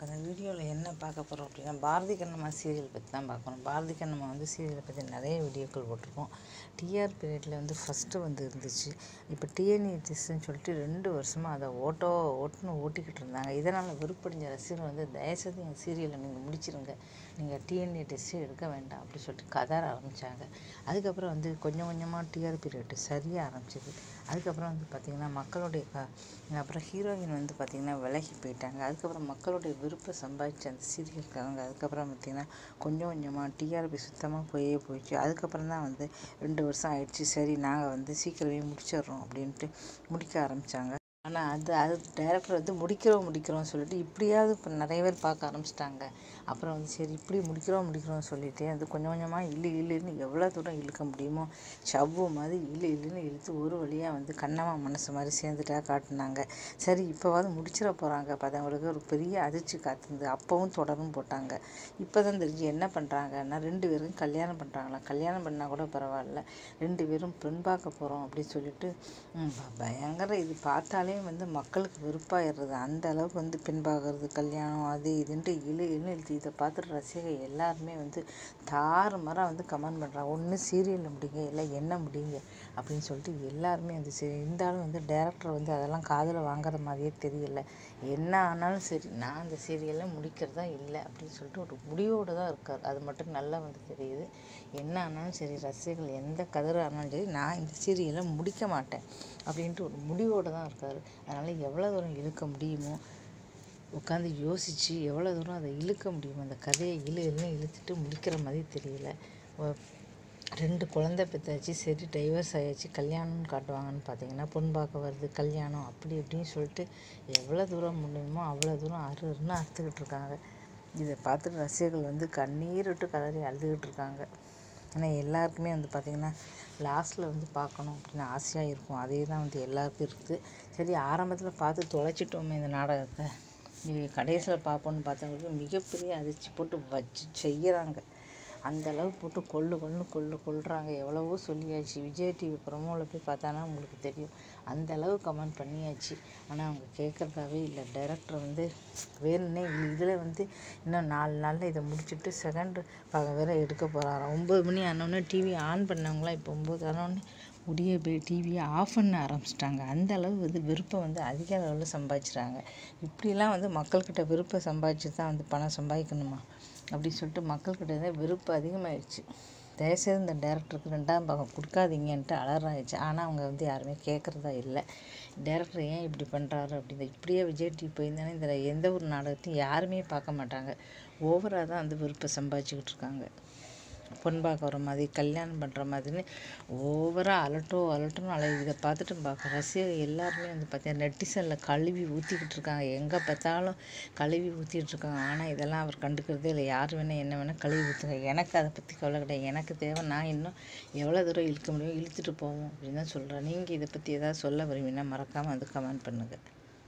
இந்த வீடியோவில் என்ன பார்க்க போகிறோம் அப்படின்னா பாரதி கண்ணம்மா சீரியல் பற்றி தான் பார்க்கணும் பாரதி கண்ணம்மா வந்து சீரியலை பற்றி நிறைய வீடியோக்கள் போட்டிருக்கோம் டிஆர் பீரியடில் வந்து ஃபஸ்ட்டு வந்து இருந்துச்சு இப்போ டிஎன்இடிஸ்ன்னு சொல்லிட்டு ரெண்டு வருஷமாக அதை ஓட்டோ ஓட்டுன்னு ஓட்டிக்கிட்டு இருந்தாங்க இதனால் விருப்படைஞ்ச ரசிகர்கள் வந்து தயவுசெய்து எங்கள் சீரியலை நீங்கள் முடிச்சிருங்க நீங்கள் டிஎன்ஏ டெஸ்ட்டே எடுக்க வேண்டாம் அப்படி சொல்லிட்டு கதற ஆரம்பித்தாங்க அதுக்கப்புறம் வந்து கொஞ்சம் கொஞ்சமாக டிஆர் பீரியட் சரியாக ஆரம்பிச்சது அதுக்கப்புறம் வந்து பார்த்திங்கன்னா மக்களுடைய க அப்புறம் ஹீரோயின் வந்து பார்த்திங்கன்னா விலகி போயிட்டாங்க அதுக்கப்புறம் மக்களுடைய விருப்பம் சம்பாதிச்ச அந்த சீரியல்காரங்க அதுக்கப்புறம் பார்த்திங்கன்னா கொஞ்சம் கொஞ்சமாக டிஆர்பி சுத்தமாக போயே போயிடுச்சு அதுக்கப்புறம் தான் வந்து ரெண்டு வருஷம் ஆயிடுச்சு சரி நாங்கள் வந்து சீக்கிரமே முடிச்சிடுறோம் அப்படின்ட்டு முடிக்க ஆரம்பித்தாங்க ஆனால் அது அது டைரக்டர் வந்து முடிக்கிறோம் முடிக்கிறோம் சொல்லிட்டு இப்படியாவது இப்போ நிறைய பேர் பார்க்க ஆரம்பிச்சிட்டாங்க அப்புறம் வந்து சரி இப்படி முடிக்கிறோம் முடிக்கிறோம் சொல்லிட்டு அது கொஞ்சம் கொஞ்சமாக இழு இழுன்னு எவ்வளோ தூரம் இழுக்க முடியுமோ சவ்வு மாதிரி இழு இழுன்னு இழுத்து ஒரு வழியாக வந்து கண்ணம்மா மனசு மாதிரி சேர்ந்துட்டா காட்டினாங்க சரி இப்போவாது முடிச்சிட போகிறாங்க அப்போ அவங்களுக்கு ஒரு பெரிய அதிர்ச்சி காத்திருந்து அப்போவும் தொடரும் போட்டாங்க இப்போ தான் தெரிஞ்சு என்ன பண்ணுறாங்கன்னா ரெண்டு பேரும் கல்யாணம் பண்ணுறாங்களா கல்யாணம் பண்ணால் கூட பரவாயில்ல ரெண்டு பேரும் பெண் பார்க்க போகிறோம் அப்படின்னு சொல்லிட்டு ம், ப- பயங்கர இது பார்த்தாலே வந்து மக்களுக்கு வெறுப்பாயிடுறது அந்த அளவுக்கு வந்து பெண் பார்க்கறது கல்யாணம் அது இதுன்ட்டு இழு இழுன்னு இழுத்து இதை பார்த்துட்டு ரசிகர்கள் எல்லாருமே வந்து தாறுமாறாக வந்து கமெண்ட் பண்ணுறாங்க ஒன்று சீரியலில் முடிங்க இல்லை என்ன முடிங்க அப்படின்னு சொல்லிட்டு எல்லாருமே வந்து சரி இருந்தாலும் வந்து டேரக்டர் வந்து அதெல்லாம் காதில் வாங்குற மாதிரியே தெரியல என்ன ஆனாலும் சரி நான் அந்த சீரியலில் முடிக்கிறதா இல்லை அப்படின்னு சொல்லிட்டு ஒரு முடிவோடு தான் இருக்கார் அது மட்டும் நல்லா வந்து தெரியுது என்ன ஆனாலும் சரி ரசிகர்கள் எந்த கதிர் ஆனாலும் சரி நான் இந்த சீரியலை முடிக்க மாட்டேன் அப்படின்ட்டு ஒரு முடிவோடு தான் இருக்கார் அதனால் எவ்வளோ தூரம் இழுக்க முடியுமோ உட்காந்து யோசித்து எவ்வளோ தூரம் அதை இழுக்க முடியுமோ அந்த கதையை இழு இழுன்னு இழுத்துட்டு முடிக்கிற மாதிரி தெரியல ஒ- ரெண்டு குழந்தை பெற்றாச்சு சரி டைவர்ஸ் ஆயாச்சு கல்யாணம்னு காட்டுவாங்கன்னு பார்த்தீங்கன்னா பொண்ணு பார்க்க வருது கல்யாணம் அப்படி இப்படின்னு சொல்லிட்டு எவ்வளோ தூரம் முடியுமோ அவ்வளோ தூரம் அரு அருன்னு அறுத்துக்கிட்டு இருக்காங்க இதை பார்த்துட்டு ரசிகர்கள் வந்து கண்ணீர் விட்டு கதறி அழுதுகிட்டு இருக்காங்க ஏன்னா எல்லாருக்குமே வந்து பார்த்திங்கன்னா லாஸ்ட்டில் வந்து பார்க்கணும் அப்படின்னு ஆசையாக இருக்கும் அதே தான் வந்து எல்லாருக்கும் இருக்குது சரி ஆரம்பத்தில் பார்த்து தொலைச்சிட்டோமே இந்த நாடகத்தை இது கடைசியில் பார்ப்போன்னு பார்த்தவங்களுக்கு மிகப்பெரிய அதிர்ச்சி போட்டு வச்சு செய்கிறாங்க அந்த அளவு போட்டு கொள்ளு கொள்ளுன்னு கொள்ளு கொள்றாங்க எவ்வளவோ சொல்லியாச்சு விஜய் டிவி ப்ரமோவில் போய் பார்த்தானா உங்களுக்கு தெரியும் அந்த அளவு கமெண்ட் பண்ணியாச்சு ஆனால் அவங்க கேட்குறதாவே இல்லை டைரக்டர் வந்து வேணும்னே இதில் வந்து இன்னும் நாலு நாளில் இதை முடிச்சுட்டு செகண்ட் பாக வேற எடுக்க போகிறாராம் ஒம்பது மணி ஆனோடனே டிவி ஆன் பண்ணவங்களாம் இப்போ ஒம்பது ஆனோடனே முடிய போய் டிவியை ஆஃப் பண்ண ஆரம்பிச்சிட்டாங்க அந்த அளவு வந்து விருப்பம் வந்து அதிக அளவில் சம்பாதிச்சுறாங்க இப்படிலாம் வந்து மக்கள்கிட்ட விருப்பம் சம்பாதிச்சு தான் வந்து பணம் சம்பாதிக்கணுமா அப்படி சொல்லிட்டு மக்கள்கிட்ட தான் விருப்பம் அதிகமாகிடுச்சு தயவுசெய்து இந்த டேரக்டருக்கு ரெண்டாம் பாகம் கொடுக்காதீங்கன்ட்டு அலறாயிடுச்சு ஆனால் அவங்க வந்து யாருமே கேட்குறதா இல்லை டேரக்டர் ஏன் இப்படி பண்ணுறாரு அப்படின்னு இப்படியே விஜய் டிவி போயிருந்தானே இந்த எந்த ஒரு நாடகத்தையும் யாருமே பார்க்க மாட்டாங்க ஓவராக தான் வந்து விருப்பம் சம்பாதிச்சுக்கிட்டு இருக்காங்க பொன் பார்க்க வர மாதிரி கல்யாணம் பண்ணுற மாதிரின்னு ஓவராக அலட்டோ அலட்டோன்னு அலை இதை பார்த்துட்டு பார்க்க ரசிகர் எல்லாருமே வந்து பார்த்தீங்கன்னா நெட்டிசனில் கழுவி ஊற்றிக்கிட்டு இருக்காங்க எங்கே பார்த்தாலும் கழுவி ஊற்றிட்டு இருக்காங்க ஆனால் இதெல்லாம் அவர் கண்டுக்கிறதே இல்லை யார் வேணால் என்ன வேணால் கழுவி ஊற்றுங்க எனக்கு அதை பற்றி கவலை கிடையாது எனக்கு தேவை நான் இன்னும் எவ்வளோ தூரம் இழுக்க முடியும் இழுத்துட்டு போவோம் அப்படின்னு தான் சொல்கிறேன் நீங்கள் இதை பற்றி ஏதாவது சொல்ல விரும்பினா மறக்காமல் வந்து கமெண்ட் பண்ணுங்கள்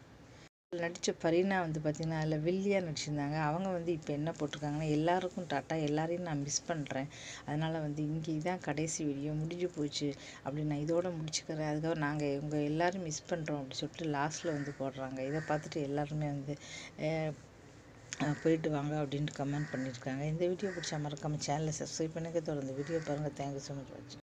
நடித்த பரீனா வந்து பார்த்திங்கன்னா அதில் வில்லியாக நடிச்சிருந்தாங்க அவங்க வந்து இப்போ என்ன போட்டிருக்காங்கன்னா எல்லாருக்கும் டாட்டா எல்லாரையும் நான் மிஸ் பண்ணுறேன் அதனால் வந்து இங்கே இதான் கடைசி வீடியோ முடிஞ்சு போச்சு அப்படி நான் இதோட முடிச்சுக்கிறேன் அதுக்கப்புறம் நாங்கள் உங்கள் எல்லாரும் மிஸ் பண்ணுறோம் அப்படி சொல்லிட்டு லாஸ்ட்டில் வந்து போடுறாங்க இதை பார்த்துட்டு எல்லாருமே வந்து அஹ், அஹ், போயிட்டு வாங்க அப்படின்ட்டு கமெண்ட் பண்ணியிருக்காங்க இந்த வீடியோ பிடிச்சா மறக்காமல் சேனலை சப்ஸ்கிரைப் பண்ணுங்க தொடர்ந்து வீடியோ பாருங்கள் தேங்க்யூ ஸோ மச் வாட்ச்